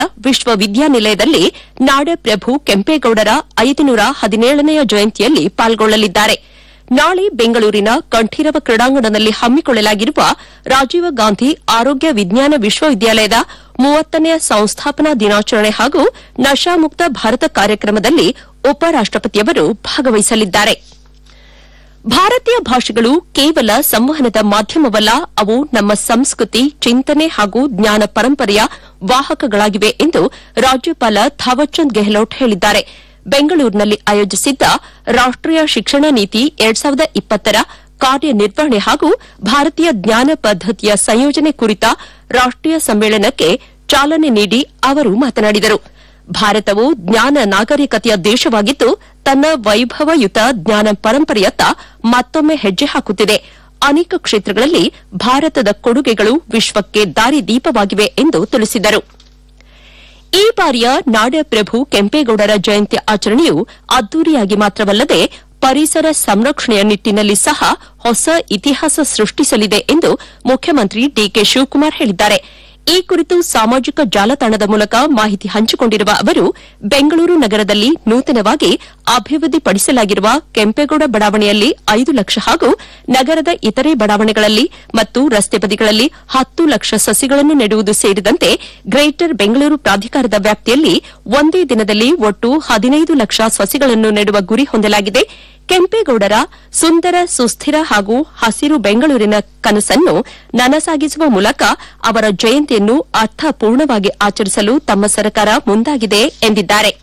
ವಿಶ್ವವಿದ್ಯಾನಿಲಯದಲ್ಲಿ ನಾಡಪ್ರಭು ಕೆಂಪೇಗೌಡರ ಐದುನೂರ ಹದಿನೇಳನೆಯ ಜಯಂತಿಯಲ್ಲಿ ಪಾಲ್ಗೊಳ್ಳಲಿದ್ದಾರೆ ನಾಳೆ ಬೆಂಗಳೂರಿನ ಕಂಠೀರವ ಕ್ರೀಡಾಂಗಣದಲ್ಲಿ ಹಮ್ಮಿಕೊಳ್ಳಲಾಗಿರುವ ರಾಜೀವ ಗಾಂಧಿ ಆರೋಗ್ಯ ವಿಜ್ಞಾನ ವಿಶ್ವವಿದ್ಯಾಲಯದ ಮೂವತ್ತನೇ ಸಂಸ್ಥಾಪನಾ ದಿನಾಚರಣೆ ಹಾಗೂ ನಶಾಮುಕ್ತ ಭಾರತ ಕಾರ್ಯಕ್ರಮದಲ್ಲಿ ಉಪರಾಷ್ಟಪತಿಯವರು ಭಾಗವಹಿಸಲಿದ್ದಾರೆ ಭಾರತೀಯ ಭಾಷೆಗಳು ಕೇವಲ ಸಂವಹನದ ಮಾಧ್ಯಮವಲ್ಲ ಅವು ನಮ್ಮ ಸಂಸ್ಕೃತಿ ಚಿಂತನೆ ಹಾಗೂ ಜ್ಞಾನ ಪರಂಪರೆಯ ವಾಹಕಗಳಾಗಿವೆ ಎಂದು ರಾಜ್ಯಪಾಲ ಥಾವರ್ಚಂದ್ ಗೆಹ್ಲೋಟ್ ಹೇಳಿದ್ದಾರೆ ಬೆಂಗಳೂರಿನಲ್ಲಿ ಆಯೋಜಿಸಿದ್ದ ರಾಷ್ಟೀಯ ಶಿಕ್ಷಣ ನೀತಿ ಎರಡ್ ಸಾವಿರದ ಇಪ್ಪತ್ತರ ಕಾರ್ಯನಿರ್ವಹಣೆ ಹಾಗೂ ಭಾರತೀಯ ಜ್ಞಾನ ಪದ್ದತಿಯ ಸಂಯೋಜನೆ ಕುರಿತ ರಾಷ್ಟೀಯ ಸಮ್ಮೇಳನಕ್ಕೆ ಚಾಲನೆ ನೀಡಿ ಅವರು ಮಾತನಾಡಿದರು ಭಾರತವು ಜ್ಞಾನ ನಾಗರಿಕತೆಯ ದೇಶವಾಗಿದ್ದು ತನ್ನ ವೈಭವಯುತ ಜ್ಞಾನ ಪರಂಪರೆಯತ್ತ ಮತ್ತೊಮ್ಮೆ ಹೆಜ್ಜೆ ಹಾಕುತ್ತಿದೆ ಅನೇಕ ಕ್ಷೇತ್ರಗಳಲ್ಲಿ ಭಾರತದ ಕೊಡುಗೆಗಳು ವಿಶ್ವಕ್ಕೆ ದಾರಿದೀಪವಾಗಿವೆ ಎಂದು ತಿಳಿಸಿದರು ಈ ಬಾರಿಯ ನಾಡಪ್ರಭು ಕೆಂಪೇಗೌಡರ ಜಯಂತಿ ಆಚರಣೆಯು ಅದ್ದೂರಿಯಾಗಿ ಮಾತ್ರವಲ್ಲದೆ ಪರಿಸರ ಸಂರಕ್ಷಣೆಯ ನಿಟ್ಟಿನಲ್ಲಿ ಸಹ ಹೊಸ ಇತಿಹಾಸ ಸೃಷ್ಟಿಸಲಿದೆ ಎಂದು ಮುಖ್ಯಮಂತ್ರಿ ಡಿಕೆ ಶಿವಕುಮಾರ್ ಹೇಳಿದ್ದಾರೆ ಈ ಕುರಿತು ಸಾಮಾಜಿಕ ಜಾಲತಾಣದ ಮೂಲಕ ಮಾಹಿತಿ ಹಂಚಿಕೊಂಡಿರುವ ಅವರು ಬೆಂಗಳೂರು ನಗರದಲ್ಲಿ ನೂತನವಾಗಿ ಅಭಿವೃದ್ಧಿಪಡಿಸಲಾಗಿರುವ ಕೆಂಪೇಗೌಡ ಬಡಾವಣೆಯಲ್ಲಿ ಐದು ಲಕ್ಷ ಹಾಗೂ ನಗರದ ಇತರೆ ಬಡಾವಣೆಗಳಲ್ಲಿ ಮತ್ತು ರಸ್ತೆ ಬದಿಗಳಲ್ಲಿ ಹತ್ತು ಲಕ್ಷ ಸಸಿಗಳನ್ನು ನೆಡುವುದು ಸೇರಿದಂತೆ ಗ್ರೇಟರ್ ಬೆಂಗಳೂರು ಪ್ರಾಧಿಕಾರದ ವ್ಯಾಪ್ತಿಯಲ್ಲಿ ಒಂದೇ ದಿನದಲ್ಲಿ ಒಟ್ಟು ಹದಿನೈದು ಲಕ್ಷ ಸಸಿಗಳನ್ನು ನೆಡುವ ಗುರಿ ಹೊಂದಲಾಗಿದೆ ಕೆಂಪೇಗೌಡರ ಸುಂದರ ಸುಸ್ಥಿರ ಹಾಗೂ ಹಸಿರು ಬೆಂಗಳೂರಿನ ಕನಸನ್ನು ನನಸಾಗಿಸುವ ಮೂಲಕ ಅವರ ಜಯಂತಿಯನ್ನು ಅರ್ಥಪೂರ್ಣವಾಗಿ ಆಚರಿಸಲು ತಮ್ಮ ಸರ್ಕಾರ ಮುಂದಾಗಿದೆ ಎಂದಿದ್ದಾರೆ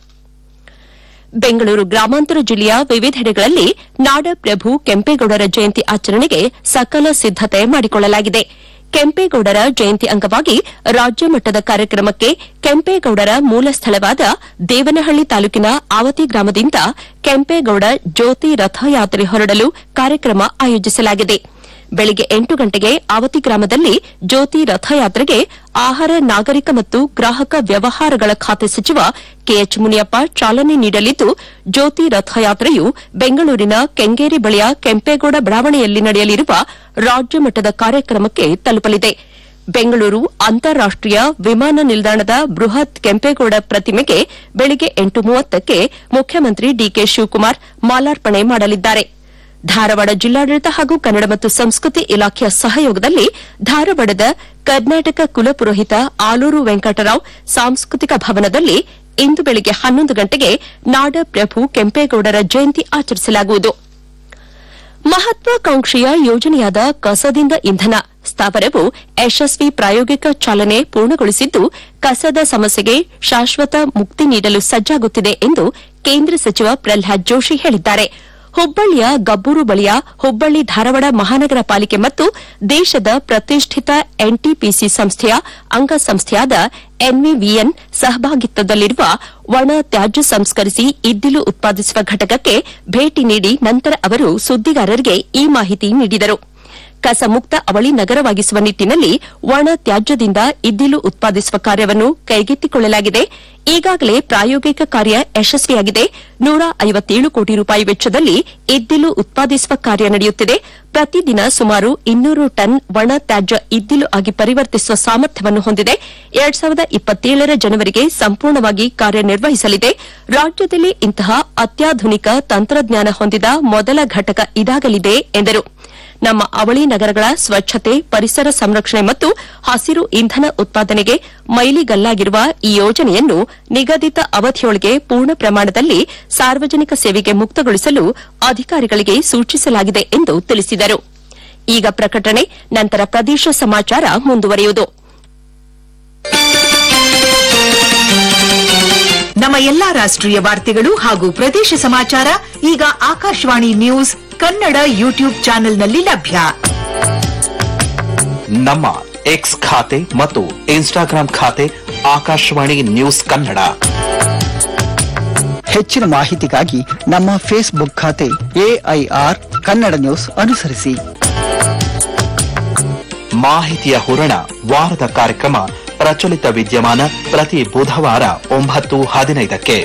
ಬೆಂಗಳೂರು ಗ್ರಾಮಾಂತರ ಜಿಲ್ಲೆಯ ವಿವಿಧೆಡೆಗಳಲ್ಲಿ ನಾಡಪ್ರಭು ಕೆಂಪೇಗೌಡರ ಜಯಂತಿ ಆಚರಣೆಗೆ ಸಕಲ ಸಿದ್ದತೆ ಮಾಡಿಕೊಳ್ಳಲಾಗಿದೆ ಕೆಂಪೇಗೌಡರ ಜಯಂತಿ ಅಂಗವಾಗಿ ರಾಜ್ಯ ಮಟ್ಟದ ಕಾರ್ಯಕ್ರಮಕ್ಕೆ ಕೆಂಪೇಗೌಡರ ಮೂಲ ಸ್ಥಳವಾದ ದೇವನಹಳ್ಳಿ ತಾಲೂಕಿನ ಆವತಿ ಗ್ರಾಮದಿಂದ ಕೆಂಪೇಗೌಡ ಜ್ಯೋತಿ ರಥಯಾತ್ರೆ ಹೊರಡಲು ಕಾರ್ಯಕ್ರಮ ಆಯೋಜಿಸಲಾಗಿದೆ ಬೆಳಗ್ಗೆ ಎಂಟು ಗಂಟೆಗೆ ಆವತಿ ಗ್ರಾಮದಲ್ಲಿ ಜ್ಯೋತಿ ರಥಯಾತ್ರೆಗೆ ಆಹಾರ ನಾಗರಿಕ ಮತ್ತು ಗ್ರಾಹಕ ವ್ಯವಹಾರಗಳ ಖಾತೆ ಸಚಿವ ಕೆಎಚ್ ಮುನಿಯಪ್ಪ ಚಾಲನೆ ನೀಡಲಿದ್ದು ಜ್ಯೋತಿ ರಥಯಾತ್ರೆಯು ಬೆಂಗಳೂರಿನ ಕೆಂಗೇರಿ ಬಳಿಯ ಕೆಂಪೇಗೌಡ ಬಡಾವಣೆಯಲ್ಲಿ ನಡೆಯಲಿರುವ ರಾಜ್ಯ ಮಟ್ಟದ ಕಾರ್ಯಕ್ರಮಕ್ಕೆ ತಲುಪಲಿದೆ ಬೆಂಗಳೂರು ಅಂತಾರಾಷ್ಟೀಯ ವಿಮಾನ ನಿಲ್ದಾಣದ ಬೃಹತ್ ಕೆಂಪೇಗೌಡ ಪ್ರತಿಮೆಗೆ ಬೆಳಗ್ಗೆ ಎಂಟು ಮೂವತ್ತಕ್ಕೆ ಮುಖ್ಯಮಂತ್ರಿ ಡಿಕೆ ಶಿವಕುಮಾರ್ ಮಾಲಾರ್ಪಣೆ ಮಾಡಲಿದ್ದಾರೆ ಧಾರವಾಡ ಜಿಲ್ಲಾಡಳಿತ ಹಾಗೂ ಕನ್ನಡ ಮತ್ತು ಸಂಸ್ಕೃತಿ ಇಲಾಖೆಯ ಸಹಯೋಗದಲ್ಲಿ ಧಾರವಾಡದ ಕರ್ನಾಟಕ ಕುಲಪುರೋಹಿತ ಆಲೂರು ವೆಂಕಟರಾವ್ ಸಾಂಸ್ಕೃತಿಕ ಭವನದಲ್ಲಿ ಇಂದು ಬೆಳಗ್ಗೆ ಹನ್ನೊಂದು ಗಂಟೆಗೆ ನಾಡಪ್ರಭು ಕೆಂಪೇಗೌಡರ ಜಯಂತಿ ಆಚರಿಸಲಾಗುವುದು ಮಹತ್ವಾಕಾಂಕ್ಷೆಯ ಯೋಜನೆಯಾದ ಕಸದಿಂದ ಇಂಧನ ಸ್ಥಾವರವು ಯಶಸ್ವಿ ಪ್ರಾಯೋಗಿಕ ಚಾಲನೆ ಪೂರ್ಣಗೊಳಿಸಿದ್ದು ಕಸದ ಸಮಸ್ಯೆಗೆ ಶಾಶ್ವತ ಮುಕ್ತಿ ನೀಡಲು ಸಜ್ಜಾಗುತ್ತಿದೆ ಎಂದು ಕೇಂದ್ರ ಸಚಿವ ಪ್ರಲ್ಹಾದ್ ಜೋಶಿ ಹೇಳಿದ್ದಾರೆ ಹುಬ್ಬಳ್ಳಿಯ ಗಬ್ಬೂರು ಬಳಿಯ ಹುಬ್ಬಳ್ಳಿ ಧಾರವಾಡ ಮಹಾನಗರ ಪಾಲಿಕೆ ಮತ್ತು ದೇಶದ ಪ್ರತಿಷ್ಠಿತ ಎನ್ಟಿಪಿಸಿ ಸಂಸ್ಥೆಯ ಅಂಗಸಂಸ್ಥೆಯಾದ ಎನ್ವಿವಿಎನ್ ಸಹಭಾಗಿತ್ವದಲ್ಲಿರುವ ಒಣ ತ್ಯಾಜ್ಯ ಸಂಸ್ಕರಿಸಿ ಇದ್ದಿಲು ಉತ್ಪಾದಿಸುವ ಘಟಕಕ್ಕೆ ಭೇಟಿ ನೀಡಿ ನಂತರ ಅವರು ಸುದ್ದಿಗಾರರಿಗೆ ಈ ಮಾಹಿತಿ ನೀಡಿದರು ಕಸ ಮುಕ್ತ ಅವಳಿ ನಗರವಾಗಿಸುವ ನಿಟ್ಟಿನಲ್ಲಿ ಒಣ ತ್ಯಾಜ್ಯದಿಂದ ಇದ್ದಿಲು ಉತ್ಪಾದಿಸುವ ಕಾರ್ಯವನ್ನು ಕೈಗೆತ್ತಿಕೊಳ್ಳಲಾಗಿದೆ ಈಗಾಗಲೇ ಪ್ರಾಯೋಗಿಕ ಕಾರ್ಯ ಯಶಸ್ವಿಯಾಗಿದೆ ನೂರ ಐವತ್ತೇಳು ಕೋಟಿ ರೂಪಾಯಿ ವೆಚ್ಚದಲ್ಲಿ ಇದ್ದಿಲು ಉತ್ಪಾದಿಸುವ ಕಾರ್ಯ ನಡೆಯುತ್ತಿದೆ ಪ್ರತಿದಿನ ಸುಮಾರು ಇನ್ನೂರು ಟನ್ ಒಣ ತ್ಯಾಜ್ಯ ಇದ್ದಿಲು ಆಗಿ ಪರಿವರ್ತಿಸುವ ಸಾಮರ್ಥ್ಯವನ್ನು ಹೊಂದಿದೆ ಎರಡ್ ಸಾವಿರದ ಇಪ್ಪತ್ತೇಳರ ಜನವರಿಗೆ ಸಂಪೂರ್ಣವಾಗಿ ಕಾರ್ಯನಿರ್ವಹಿಸಲಿದೆ ರಾಜ್ಯದಲ್ಲಿ ಇಂತಹ ಅತ್ಯಾಧುನಿಕ ತಂತ್ರಜ್ಞಾನ ಹೊಂದಿದ ಮೊದಲ ಘಟಕ ಇದಾಗಲಿದೆ ಎಂದರು ನಮ್ಮ ಅವಳಿ ನಗರಗಳ ಸ್ವಚ್ಛತೆ ಪರಿಸರ ಸಂರಕ್ಷಣೆ ಮತ್ತು ಹಸಿರು ಇಂಧನ ಉತ್ಪಾದನೆಗೆ ಮೈಲಿಗಲ್ಲಾಗಿರುವ ಈ ಯೋಜನೆಯನ್ನು ನಿಗದಿತ ಅವಧಿಯೊಳಗೆ ಪೂರ್ಣ ಪ್ರಮಾಣದಲ್ಲಿ ಸಾರ್ವಜನಿಕ ಸೇವೆಗೆ ಮುಕ್ತಗೊಳಿಸಲು ಅಧಿಕಾರಿಗಳಿಗೆ ಸೂಚಿಸಲಾಗಿದೆ ಎಂದು ತಿಳಿಸಿದರು ಈಗ ಪ್ರಕಟಣೆ ನಂತರ ಪ್ರದೇಶ ಸಮಾಚಾರ ಮುಂದುವರಿಯುವುದು ನಮ್ಮ ಎಲ್ಲಾ ರಾಷ್ಟ್ರೀಯ ವಾರ್ತೆಗಳು ಹಾಗೂ ಪ್ರದೇಶ ಸಮಾಚಾರ ಈಗ ಆಕಾಶವಾಣಿ ನ್ಯೂಸ್ ಕನ್ನಡ ಯೂಟ್ಯೂಬ್ ಚಾನೆಲ್ನಲ್ಲಿ ಲಭ್ಯ ನಮ್ಮ ಎಕ್ಸ್ ಖಾತೆ ಮತ್ತು ಇನ್ಸ್ಟಾಗ್ರಾಂ ಖಾತೆ ಆಕಾಶವಾಣಿ ನ್ಯೂಸ್ ಕನ್ನಡ ಹೆಚ್ಚಿನ ಮಾಹಿತಿಗಾಗಿ ನಮ್ಮ ಫೇಸ್ಬುಕ್ ಖಾತೆ ಎಐಆರ್ ಕನ್ನಡ ನ್ಯೂಸ್ ಅನುಸರಿಸಿ ಮಾಹಿತಿಯ ಹೂರಣ ವಾರದ ಕಾರ್ಯಕ್ರಮ ಪ್ರಚಲಿತ ವಿದ್ಯಮಾನ ಪ್ರತಿ ಬುಧವಾರ ಒಂಬತ್ತು ಹದಿನೈದಕ್ಕೆ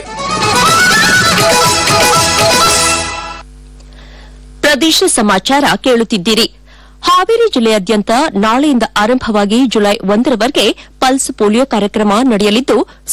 ಪ್ರದೇಶ ಸಮಾಚಾರ ಕೇಳುತ್ತಿದ್ದೀರಿ ಹಾವೇರಿ ಜಿಲ್ಲೆಯಾದ್ಯಂತ ನಾಳೆಯಿಂದ ಆರಂಭವಾಗಿ ಜುಲೈ ಒಂದರವರೆಗೆ ಪಲ್ಸ್ ಪೋಲಿಯೋ ಕಾರ್ಯಕ್ರಮ ನಡೆಯಲಿದ್ದು